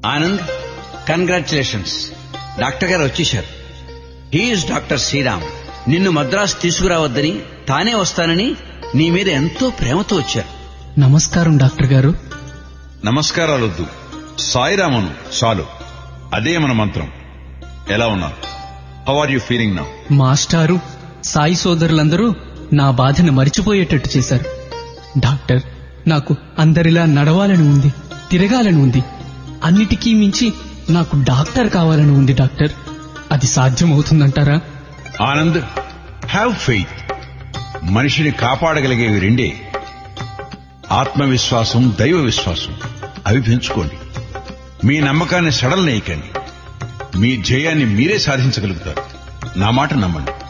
Anand congratulations doctor గారు వచ్చేశారు he's doctor Sriram నిన్ను మద్రాసు తీసుకురావద్దని తానే వస్తానని నీ మీద ఎంతో ప్రేమతో వచ్చారు నమస్కారం డాక్టర్ గారు నమస్కారాలొద్దు సాయిరామను చాలు అదే మన మంత్రం ఎలా ఉన్నారు how are you feeling now మాస్టారు సాయి సోదరులందరూ నా బాధను మరిచిపోయేటట్టు చేశారు డాక్టర్ నాకు అందరిలా నడవాలని ఉంది తిరగాలని ఉంది అన్నిటికీ మించి నాకు డాక్టర్ కావాలని ఉంది డాక్టర్ అది సాధ్యమవుతుందంటారా ఆనంద్ హ్యావ్ ఫెయిత్ మనిషిని కాపాడగలిగేవి రెండే ఆత్మవిశ్వాసం దైవ విశ్వాసం అవి పెంచుకోండి మీ నమ్మకాన్ని సడలనేయకండి మీ ధ్యేయాన్ని మీరే సాధించగలుగుతారు నా మాట నమ్మండి